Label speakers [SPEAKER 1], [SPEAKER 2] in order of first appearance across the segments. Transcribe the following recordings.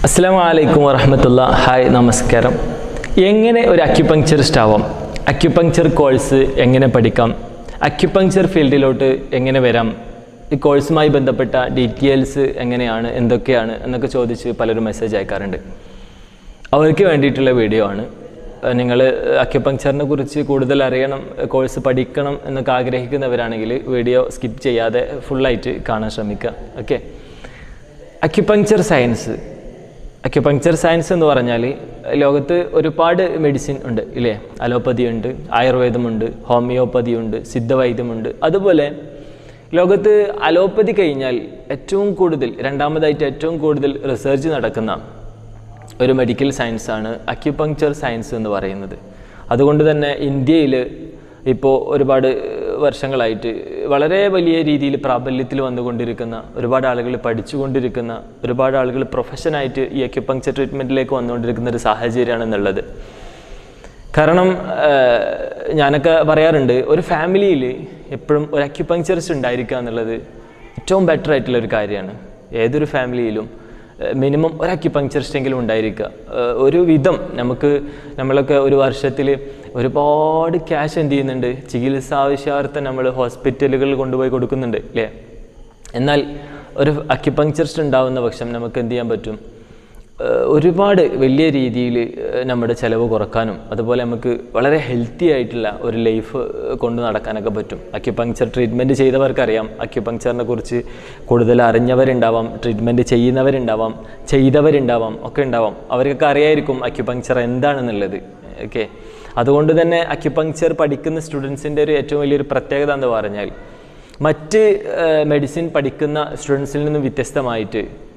[SPEAKER 1] അസ്സാം വലൈക്കും വറഹമത്തുള്ള ഹായ് നമസ്കാരം എങ്ങനെ ഒരു അക്യുപങ്ക്ചറിസ്റ്റ് ആവാം അക്യുപങ്ക്ചർ കോഴ്സ് എങ്ങനെ പഠിക്കാം അക്യുപങ്ക്ചർ ഫീൽഡിലോട്ട് എങ്ങനെ വരാം ഈ കോഴ്സുമായി ബന്ധപ്പെട്ട ഡീറ്റെയിൽസ് എങ്ങനെയാണ് എന്തൊക്കെയാണ് എന്നൊക്കെ ചോദിച്ച് പലരും മെസ്സേജ് അയക്കാറുണ്ട് അവർക്ക് വേണ്ടിയിട്ടുള്ള വീഡിയോ ആണ് നിങ്ങൾ അക്യുപങ്ക്ചറിനെ കുറിച്ച് കൂടുതൽ അറിയണം കോഴ്സ് പഠിക്കണം എന്നൊക്കെ ആഗ്രഹിക്കുന്നവരാണെങ്കിൽ വീഡിയോ സ്കിപ്പ് ചെയ്യാതെ ഫുള്ളായിട്ട് കാണാൻ ശ്രമിക്കുക okay acupuncture science acupuncture science എന്ന് പറഞ്ഞാൽ ലോകത്ത് ഒരുപാട് മെഡിസിൻ ഉണ്ട് ഇല്ലേ അലോപ്പതി ഉണ്ട് ആയുർവേദമുണ്ട് ഹോമിയോപ്പതി ഉണ്ട് സിദ്ധവൈദ്യമുണ്ട് അതുപോലെ ലോകത്ത് അലോപ്പതി കഴിഞ്ഞാൽ ഏറ്റവും കൂടുതൽ രണ്ടാമതായിട്ട് ഏറ്റവും കൂടുതൽ റിസർച്ച് നടക്കുന്ന ഒരു മെഡിക്കൽ സയൻസാണ് അക്യുപങ്ക്ചർ സയൻസ് എന്ന് പറയുന്നത് അതുകൊണ്ട് തന്നെ ഇന്ത്യയിൽ ഇപ്പോൾ ഒരുപാട് വർഷങ്ങളായിട്ട് വളരെ വലിയ രീതിയിൽ പ്രാബല്യത്തിൽ വന്നുകൊണ്ടിരിക്കുന്ന ഒരുപാട് ആളുകൾ പഠിച്ചുകൊണ്ടിരിക്കുന്ന ഒരുപാട് ആളുകൾ പ്രൊഫഷനായിട്ട് ഈ അക്യുപങ്ക്ചർ ട്രീറ്റ്മെൻറ്റിലേക്ക് വന്നുകൊണ്ടിരിക്കുന്ന ഒരു സാഹചര്യമാണെന്നുള്ളത് കാരണം ഞാനൊക്കെ പറയാറുണ്ട് ഒരു ഫാമിലിയിൽ എപ്പോഴും ഒരു അക്യുപങ്ക്ചറിസ്റ്റ് ഉണ്ടായിരിക്കുക എന്നുള്ളത് ഏറ്റവും ബെറ്റർ ആയിട്ടുള്ള ഒരു കാര്യമാണ് ഏതൊരു ഫാമിലിയിലും മിനിമം ഒരു അക്യുപങ്ക്ചറിസ്റ്റെങ്കിലും ഉണ്ടായിരിക്കുക ഒരു വിധം നമുക്ക് നമ്മളൊക്കെ ഒരു വർഷത്തിൽ ഒരുപാട് ക്യാഷ് എന്ത് ചെയ്യുന്നുണ്ട് ചികിത്സ ആവശ്യാർത്ഥം നമ്മൾ ഹോസ്പിറ്റലുകളിൽ കൊണ്ടുപോയി കൊടുക്കുന്നുണ്ട് അല്ലേ എന്നാൽ ഒരു അക്യുപങ്ക്ചറിസ്റ്റ് ഉണ്ടാവുന്ന പക്ഷം നമുക്ക് എന്ത് ചെയ്യാൻ പറ്റും ഒരുപാട് വലിയ രീതിയിൽ നമ്മുടെ ചിലവ് കുറക്കാനും അതുപോലെ നമുക്ക് വളരെ ഹെൽത്തി ആയിട്ടുള്ള ഒരു ലൈഫ് കൊണ്ടു നടക്കാനൊക്കെ പറ്റും അക്യുപങ്ക്ചർ ട്രീറ്റ്മെൻറ്റ് ചെയ്തവർക്കറിയാം അക്യുപങ്ക്ചറിനെ കുറിച്ച് കൂടുതൽ അറിഞ്ഞവരുണ്ടാവാം ട്രീറ്റ്മെൻറ്റ് ചെയ്യുന്നവരുണ്ടാവാം ചെയ്തവരുണ്ടാവാം ഒക്കെ ഉണ്ടാവാം അവർക്കൊക്കെ അറിയായിരിക്കും അക്യുപങ്ക്ചർ എന്താണെന്നുള്ളത് ഓക്കെ അതുകൊണ്ട് തന്നെ അക്യുപങ്ക്ചർ പഠിക്കുന്ന സ്റ്റുഡൻസിൻ്റെ ഒരു ഏറ്റവും വലിയൊരു പ്രത്യേകത എന്ന് പറഞ്ഞാൽ മറ്റ് മെഡിസിൻ പഠിക്കുന്ന സ്റ്റുഡൻസിൽ നിന്നും വ്യത്യസ്തമായിട്ട്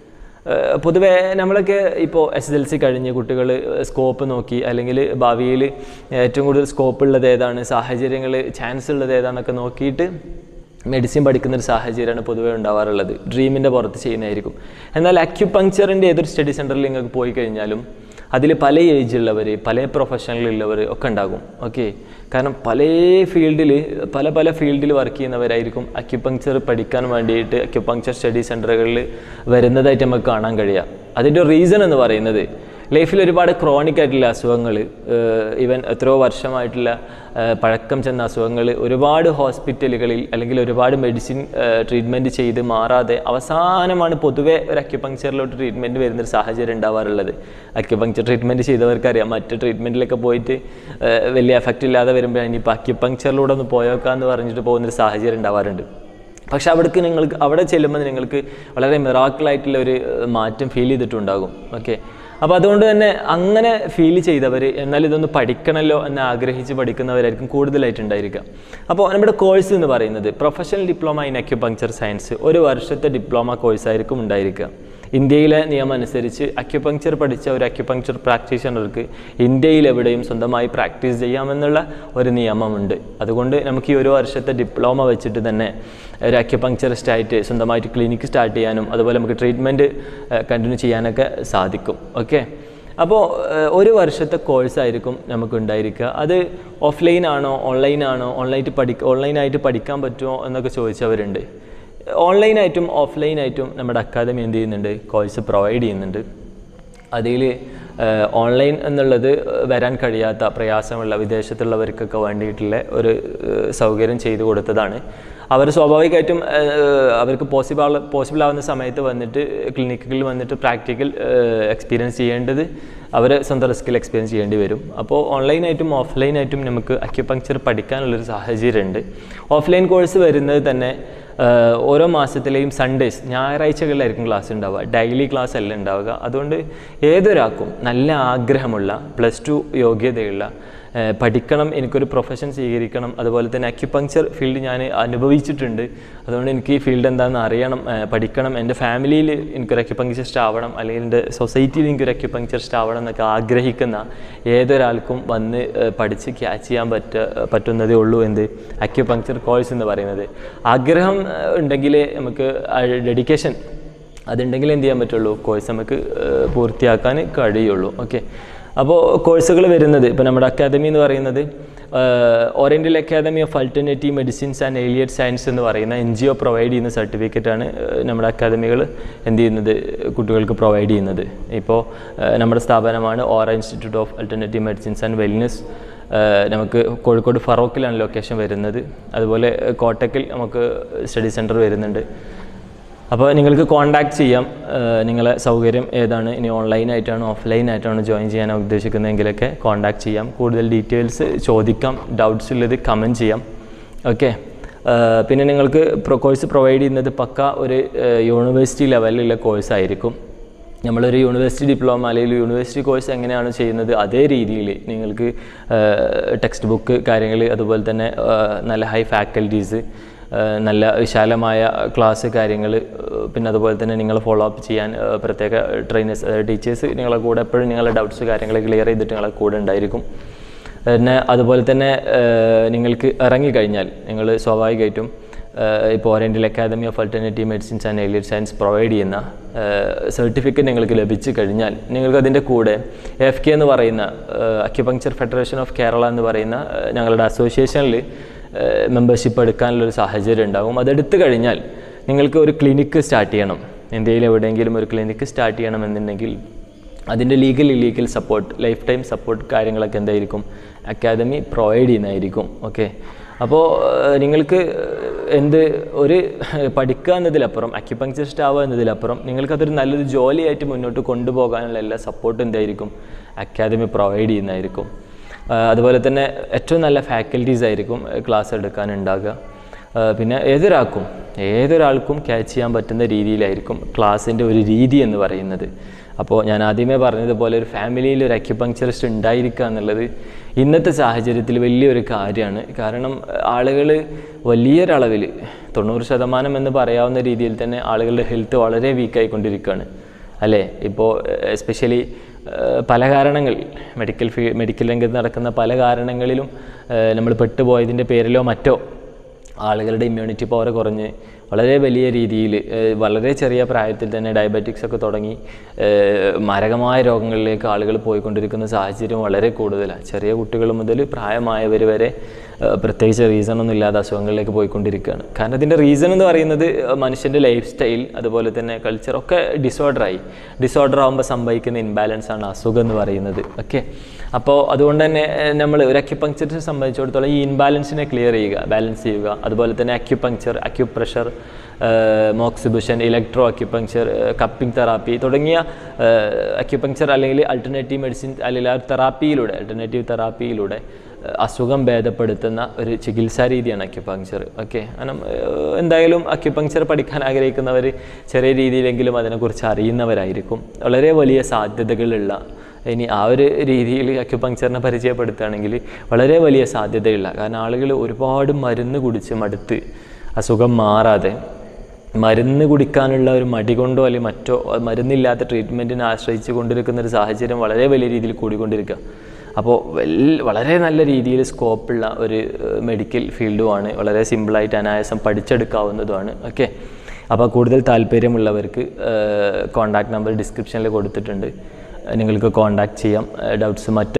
[SPEAKER 1] പൊതുവേ നമ്മളൊക്കെ ഇപ്പോൾ എസ് എൽ സി കഴിഞ്ഞ് കുട്ടികൾ സ്കോപ്പ് നോക്കി അല്ലെങ്കിൽ ഭാവിയിൽ ഏറ്റവും കൂടുതൽ സ്കോപ്പ് ഉള്ളത് ഏതാണ് സാഹചര്യങ്ങൾ ചാൻസ് ഉള്ളത് ഏതാണെന്നൊക്കെ നോക്കിയിട്ട് മെഡിസിൻ പഠിക്കുന്ന ഒരു സാഹചര്യമാണ് പൊതുവേ ഉണ്ടാവാറുള്ളത് ഡ്രീമിൻ്റെ പുറത്ത് ചെയ്യുന്നതായിരിക്കും എന്നാൽ അക്യുപങ്ക്ചറിൻ്റെ ഏതൊരു സ്റ്റഡി സെൻറ്ററിൽ നിങ്ങൾക്ക് പോയി കഴിഞ്ഞാലും അതിൽ പല ഏജുള്ളവർ പല പ്രൊഫഷനിലുള്ളവർ ഒക്കെ ഉണ്ടാകും ഓക്കെ കാരണം പല ഫീൽഡിൽ പല പല ഫീൽഡിൽ വർക്ക് ചെയ്യുന്നവരായിരിക്കും അക്യുപങ്ക്ചർ പഠിക്കാൻ വേണ്ടിയിട്ട് അക്യുപങ്ക്ചർ സ്റ്റഡി സെൻറ്ററുകളിൽ വരുന്നതായിട്ട് നമുക്ക് കാണാൻ കഴിയുക അതിൻ്റെ റീസൺ എന്ന് പറയുന്നത് ലൈഫിൽ ഒരുപാട് ക്രോണിക് ആയിട്ടുള്ള അസുഖങ്ങൾ ഈവൻ എത്രയോ വർഷമായിട്ടുള്ള പഴക്കം ചെന്ന അസുഖങ്ങൾ ഒരുപാട് ഹോസ്പിറ്റലുകളിൽ അല്ലെങ്കിൽ ഒരുപാട് മെഡിസിൻ ട്രീറ്റ്മെൻറ്റ് ചെയ്ത് മാറാതെ അവസാനമാണ് പൊതുവെ ഒരു അക്യുപങ്ക്ചറിലോട്ട് ട്രീറ്റ്മെൻറ്റ് വരുന്നൊരു സാഹചര്യം ഉണ്ടാവാറുള്ളത് അക്യുപങ്ക്ചർ ട്രീറ്റ്മെൻറ്റ് ചെയ്തവർക്കറിയാം മറ്റ് ട്രീറ്റ്മെൻറ്റിലൊക്കെ പോയിട്ട് വലിയ എഫക്റ്റ് ഇല്ലാതെ വരുമ്പോഴാണ് ഇനിയിപ്പോൾ അക്യുപങ്ക്ചറിലൂടെ ഒന്ന് പോയേക്കാന്ന് പറഞ്ഞിട്ട് പോകുന്നൊരു സാഹചര്യം ഉണ്ടാവാറുണ്ട് പക്ഷെ അവിടേക്ക് നിങ്ങൾക്ക് അവിടെ ചെല്ലുമ്പോൾ നിങ്ങൾക്ക് വളരെ മിറാക്കിളായിട്ടുള്ള ഒരു മാറ്റം ഫീൽ ചെയ്തിട്ടുണ്ടാകും ഓക്കെ അപ്പോൾ അതുകൊണ്ട് തന്നെ അങ്ങനെ ഫീൽ ചെയ്തവർ എന്നാൽ ഇതൊന്ന് പഠിക്കണമല്ലോ എന്ന് ആഗ്രഹിച്ച് പഠിക്കുന്നവരായിരിക്കും കൂടുതലായിട്ടുണ്ടായിരിക്കുക അപ്പോൾ നമ്മുടെ കോഴ്സ് എന്ന് പറയുന്നത് professional diploma in acupuncture science ഒരു വർഷത്തെ ഡിപ്ലോമ കോഴ്സായിരിക്കും ഉണ്ടായിരിക്കുക ഇന്ത്യയിലെ നിയമം അനുസരിച്ച് അക്യുപങ്ക്ചർ പഠിച്ച ഒരു അക്യുപങ്ക്ചർ പ്രാക്ടീഷണർക്ക് ഇന്ത്യയിൽ എവിടെയും സ്വന്തമായി പ്രാക്ടീസ് ചെയ്യാമെന്നുള്ള ഒരു നിയമമുണ്ട് അതുകൊണ്ട് നമുക്ക് ഈ ഒരു വർഷത്തെ ഡിപ്ലോമ വെച്ചിട്ട് തന്നെ ഒരു അക്യുപങ്ക്ചറിസ്റ്റ് ആയിട്ട് സ്വന്തമായിട്ട് ക്ലിനിക്ക് സ്റ്റാർട്ട് ചെയ്യാനും അതുപോലെ നമുക്ക് ട്രീറ്റ്മെൻറ്റ് കണ്ടിന്യൂ ചെയ്യാനൊക്കെ സാധിക്കും ഓക്കെ അപ്പോൾ ഒരു വർഷത്തെ കോഴ്സായിരിക്കും നമുക്ക് ഉണ്ടായിരിക്കുക അത് ഓഫ്ലൈൻ ആണോ ഓൺലൈൻ ആണോ ഓൺലൈനായിട്ട് പഠി ഓൺലൈനായിട്ട് പഠിക്കാൻ പറ്റുമോ എന്നൊക്കെ ചോദിച്ചവരുണ്ട് ഓൺലൈനായിട്ടും ഓഫ്ലൈനായിട്ടും നമ്മുടെ അക്കാദമി എന്ത് ചെയ്യുന്നുണ്ട് കോഴ്സ് പ്രൊവൈഡ് ചെയ്യുന്നുണ്ട് അതിൽ ഓൺലൈൻ എന്നുള്ളത് വരാൻ കഴിയാത്ത പ്രയാസമുള്ള വിദേശത്തുള്ളവർക്കൊക്കെ വേണ്ടിയിട്ടുള്ള ഒരു സൗകര്യം ചെയ്തു കൊടുത്തതാണ് അവർ സ്വാഭാവികമായിട്ടും അവർക്ക് പോസിബിൾ പോസിബിൾ ആവുന്ന സമയത്ത് വന്നിട്ട് ക്ലിനിക്കുകളിൽ വന്നിട്ട് പ്രാക്ടിക്കൽ എക്സ്പീരിയൻസ് ചെയ്യേണ്ടത് അവർ സ്വന്തം റിസ്കിൽ എക്സ്പീരിയൻസ് ചെയ്യേണ്ടി വരും അപ്പോൾ ഓൺലൈനായിട്ടും ഓഫ്ലൈനായിട്ടും നമുക്ക് അക്യുപങ്ക്ചർ പഠിക്കാനുള്ളൊരു സാഹചര്യമുണ്ട് ഓഫ്ലൈൻ കോഴ്സ് വരുന്നത് തന്നെ ഓരോ മാസത്തിലെയും സൺഡേസ് ഞായറാഴ്ചകളിലായിരിക്കും ക്ലാസ് ഉണ്ടാവുക ഡെയിലി ക്ലാസ് അല്ല ഉണ്ടാവുക അതുകൊണ്ട് ഏതൊരാൾക്കും നല്ല ആഗ്രഹമുള്ള പ്ലസ് ടു യോഗ്യതയുള്ള പഠിക്കണം എനിക്കൊരു പ്രൊഫഷൻ സ്വീകരിക്കണം അതുപോലെ തന്നെ അക്യുപങ്ക്ചർ ഫീൽഡ് ഞാൻ അനുഭവിച്ചിട്ടുണ്ട് അതുകൊണ്ട് എനിക്ക് ഈ ഫീൽഡ് എന്താണെന്ന് അറിയണം പഠിക്കണം എൻ്റെ ഫാമിലിയിൽ എനിക്കൊരു അക്യുപങ്ക്ചറിസ്റ്റ് ആവണം അല്ലെങ്കിൽ എൻ്റെ സൊസൈറ്റിയിൽ എനിക്കൊരു അക്യുപങ്ക്ചറിസ്റ്റ് ആവണം എന്നൊക്കെ ആഗ്രഹിക്കുന്ന ഏതൊരാൾക്കും വന്ന് പഠിച്ച് ക്യാച്ച് ചെയ്യാൻ പറ്റ പറ്റുന്നതേ ഉള്ളൂ എന്ത് അക്യുപങ്ക്ചർ കോഴ്സ് എന്ന് പറയുന്നത് ആഗ്രഹം ഉണ്ടെങ്കിൽ നമുക്ക് ഡെഡിക്കേഷൻ അതുണ്ടെങ്കിൽ എന്ത് ചെയ്യാൻ പറ്റുള്ളൂ കോഴ്സ് നമുക്ക് പൂർത്തിയാക്കാൻ കഴിയുള്ളൂ ഓക്കെ അപ്പോൾ കോഴ്സുകൾ വരുന്നത് ഇപ്പോൾ നമ്മുടെ അക്കാദമി എന്ന് പറയുന്നത് oriental academy of alternative medicines and allied science എന്ന് പറയുന്ന എൻ ജി ഒ പ്രൊവൈഡ് ചെയ്യുന്ന സർട്ടിഫിക്കറ്റാണ് നമ്മുടെ അക്കാദമികൾ എന്ത് ചെയ്യുന്നത് കുട്ടികൾക്ക് പ്രൊവൈഡ് ചെയ്യുന്നത് ഇപ്പോൾ നമ്മുടെ സ്ഥാപനമാണ് aura institute of alternative medicines and wellness നമുക്ക് കോഴിക്കോട് ഫറോക്കിലാണ് ലൊക്കേഷൻ വരുന്നത് അതുപോലെ കോട്ടക്കിൽ നമുക്ക് സ്റ്റഡി സെൻറ്റർ വരുന്നുണ്ട് അപ്പോൾ നിങ്ങൾക്ക് കോൺടാക്ട് ചെയ്യാം ഏഹ് നിങ്ങളെ സൗകര്യം ഏതാണ് ഇനി ഓൺലൈനായിട്ടാണോ ഓഫ്ലൈനായിട്ടാണോ ജോയിൻ ചെയ്യാൻ ഉദ്ദേശിക്കുന്നതെങ്കിലൊക്കെ കോൺടാക്ട് ചെയ്യാം കൂടുതൽ ഡീറ്റെയിൽസ് ചോദിക്കാം ഡൗട്ട്സ് ഉള്ളത് കമൻറ്റ് ചെയ്യാം ഓക്കെ പിന്നെ നിങ്ങൾക്ക് പ്രൊ കോഴ്സ് പ്രൊവൈഡ് ചെയ്യുന്നത് പക്ക ഒരു യൂണിവേഴ്സിറ്റി ലെവലിലുള്ള കോഴ്സ് ആയിരിക്കും നമ്മളൊരു യൂണിവേഴ്സിറ്റി ഡിപ്ലോമ അല്ലെങ്കിൽ യൂണിവേഴ്സിറ്റി കോഴ്സ് എങ്ങനെയാണ് ചെയ്യുന്നത് അതേ രീതിയിൽ നിങ്ങൾക്ക് ടെക്സ്റ്റ് ബുക്ക് കാര്യങ്ങൾ അതുപോലെ തന്നെ ഏഹ് നല്ല ഹൈ ഫാക്കൽറ്റീസ് ഏഹ് നല്ല വിശാലമായ ക്ലാസ് കാര്യങ്ങൾ പിന്നെ അതുപോലെ തന്നെ നിങ്ങൾ ഫോളോ അപ്പ് ചെയ്യാൻ ഏഹ് പ്രത്യേക ട്രെയിനേഴ്സ് ടീച്ചേഴ്സ് നിങ്ങളെ കൂടെ എപ്പോഴും നിങ്ങളുടെ ഡൗട്ട്സ് കാര്യങ്ങൾ ക്ലിയർ ചെയ്തിട്ട് നിങ്ങളെ കൂടെ ഉണ്ടായിരിക്കും പിന്നെ അതുപോലെ തന്നെ ഏഹ് നിങ്ങൾക്ക് ഇറങ്ങിക്കഴിഞ്ഞാൽ നിങ്ങൾ സ്വാഭാവികമായിട്ടും ഏഹ് ഇപ്പോൾ oriental academy of alternative medicines and allied science provide ചെയ്യുന്ന സർട്ടിഫിക്കറ്റ് നിങ്ങൾക്ക് ലഭിച്ചു കഴിഞ്ഞാൽ നിങ്ങൾക്ക് അതിൻ്റെ കൂടെ എഫ് കെ എന്ന് പറയുന്ന അക്യുപങ്ചർ ഫെഡറേഷൻ ഓഫ് കേരള എന്ന് പറയുന്ന ഏഹ് ഞങ്ങളുടെ അസോസിയേഷനിൽ മെമ്പർഷിപ്പ് എടുക്കാനുള്ളൊരു സാഹചര്യം ഉണ്ടാകും അതെടുത്തു കഴിഞ്ഞാൽ നിങ്ങൾക്ക് ഒരു ക്ലിനിക്ക് സ്റ്റാർട്ട് ചെയ്യണം ഇന്ത്യയിൽ എവിടെയെങ്കിലും ഒരു ക്ലിനിക്ക് സ്റ്റാർട്ട് ചെയ്യണമെന്നുണ്ടെങ്കിൽ അതിൻ്റെ legal illegal support life time support കാര്യങ്ങളൊക്കെ എന്തായിരിക്കും അക്കാദമി പ്രൊവൈഡ് ചെയ്യുന്നതായിരിക്കും ഓക്കെ അപ്പോൾ ഏഹ്, നിങ്ങൾക്ക് എന്ത് ഒരു പഠിക്കുക എന്നതിലപ്പുറം അക്യുപങ്ചറിസ്റ്റ് ആവുക എന്നതിലപ്പുറം നിങ്ങൾക്കതൊരു നല്ലൊരു ജോലിയായിട്ട് മുന്നോട്ട് കൊണ്ടുപോകാനുള്ള എല്ലാ സപ്പോർട്ടും എന്തായിരിക്കും അക്കാദമി പ്രൊവൈഡ് ചെയ്യുന്നതായിരിക്കും ആഹ് അതുപോലെ തന്നെ ഏറ്റവും നല്ല ഫാക്കൽറ്റീസ് ആയിരിക്കും ക്ലാസ് എടുക്കാൻ ഉണ്ടാകുക ആഹ് പിന്നെ ഏതൊരാൾക്കും ഏതൊരാൾക്കും ക്യാച്ച് ചെയ്യാൻ പറ്റുന്ന രീതിയിലായിരിക്കും ക്ലാസ്സിൻ്റെ ഒരു രീതി എന്ന് പറയുന്നത് അപ്പോൾ ഞാൻ ആദ്യമേ പറഞ്ഞതുപോലെ ഒരു ഫാമിലിയിൽ ഒരു അക്യുപങ്ചറിസ്റ്റ് ഉണ്ടായിരിക്കുക എന്നുള്ളത് ഇന്നത്തെ സാഹചര്യത്തിൽ വലിയൊരു കാര്യമാണ് കാരണം ആളുകൾ വലിയൊരളവിൽ തൊണ്ണൂറ് ശതമാനം എന്ന് പറയാവുന്ന രീതിയിൽ തന്നെ ആളുകളുടെ ഹെൽത്ത് വളരെ വീക്കായിക്കൊണ്ടിരിക്കുകയാണ് അല്ലേ ഇപ്പോൾ എസ്പെഷ്യലി പല കാരണങ്ങൾ മെഡിക്കൽ ഫീ മെഡിക്കൽ രംഗത്ത് നടക്കുന്ന പല കാരണങ്ങളിലും നമ്മൾ പെട്ടുപോയതിൻ്റെ പേരിലോ മറ്റോ ആളുകളുടെ ഇമ്മ്യൂണിറ്റി പവർ കുറഞ്ഞ് വളരെ വലിയ രീതിയിൽ വളരെ ചെറിയ പ്രായത്തിൽ തന്നെ ഡയബറ്റിക്സ് ഒക്കെ തുടങ്ങി ഏഹ്, മാരകമായ രോഗങ്ങളിലേക്ക് ആളുകൾ പോയിക്കൊണ്ടിരിക്കുന്ന സാഹചര്യം വളരെ കൂടുതലാണ് ചെറിയ കുട്ടികൾ മുതൽ പ്രായമായവർ വരെ ഏഹ്, പ്രത്യേകിച്ച് റീസൺ ഒന്നും ഇല്ലാതെ അസുഖങ്ങളിലേക്ക് പോയിക്കൊണ്ടിരിക്കുകയാണ് കാരണം ഇതിൻ്റെ റീസൺ എന്ന് പറയുന്നത് മനുഷ്യൻ്റെ ലൈഫ് സ്റ്റൈൽ അതുപോലെ തന്നെ കൾച്ചർ ഒക്കെ ഡിസോർഡറായി ഡിസോർഡർ ആകുമ്പോൾ സംഭവിക്കുന്ന ഇൻബാലൻസ് ആണ് അസുഖം എന്ന് പറയുന്നത് ഓക്കെ അപ്പോൾ അതുകൊണ്ട് തന്നെ നമ്മൾ ഒരു അക്യുപങ്ചറിനെ സംബന്ധിച്ചിടത്തോളം ഈ ഇൻബാലൻസിനെ ക്ലിയർ ചെയ്യുക ബാലൻസ് ചെയ്യുക അതുപോലെ തന്നെ acupuncture acupressure moxibustion electro acupuncture cupping therapy തുടങ്ങിയ അക്യുപങ്ചർ അല്ലെങ്കിൽ അൾട്ടർനേറ്റീവ് മെഡിസിൻ അല്ലെങ്കിൽ ആ തെറാപ്പിയിലൂടെ അൾട്ടർനേറ്റീവ് തെറാപ്പിയിലൂടെ ഏഹ്, അസുഖം ഭേദപ്പെടുത്തുന്ന ഒരു ചികിത്സാ രീതിയാണ് അക്യുപങ്ചർ ഓക്കെ കാരണം ഏഹ്, എന്തായാലും അക്യുപങ്ചർ പഠിക്കാൻ ആഗ്രഹിക്കുന്നവർ ചെറിയ രീതിയിലെങ്കിലും അതിനെക്കുറിച്ച് അറിയുന്നവരായിരിക്കും വളരെ വലിയ സാധ്യതകളുള്ള ഇനി ആ ഒരു രീതിയിൽ അക്യുപങ്ചറിനെ പരിചയപ്പെടുത്തുകയാണെങ്കിൽ വളരെ വലിയ സാധ്യതയുള്ള കാരണം ആളുകൾ ഒരുപാട് മരുന്ന് കുടിച്ച് മടുത്ത് അസുഖം മാറാതെ മരുന്ന് കുടിക്കാനുള്ള ഒരു മടി കൊണ്ടോ അല്ലെങ്കിൽ മറ്റോ മരുന്നില്ലാത്ത ട്രീറ്റ്മെൻറ്റിനെ ആശ്രയിച്ച് കൊണ്ടിരിക്കുന്ന ഒരു സാഹചര്യം വളരെ വലിയ രീതിയിൽ കൂടിക്കൊണ്ടിരിക്കുക അപ്പോൾ വെൽ വളരെ നല്ല രീതിയിൽ സ്കോപ്പുള്ള ഒരു മെഡിക്കൽ ഫീൽഡുമാണ് വളരെ സിമ്പിളായിട്ട് അനായാസം പഠിച്ചെടുക്കാവുന്നതുമാണ് ഓക്കെ അപ്പോൾ കൂടുതൽ താല്പര്യമുള്ളവർക്ക് കോൺടാക്ട് നമ്പർ ഡിസ്ക്രിപ്ഷനിൽ കൊടുത്തിട്ടുണ്ട് നിങ്ങൾക്ക് കോൺടാക്ട് ചെയ്യാം ഡൗട്ട്സ് മറ്റ്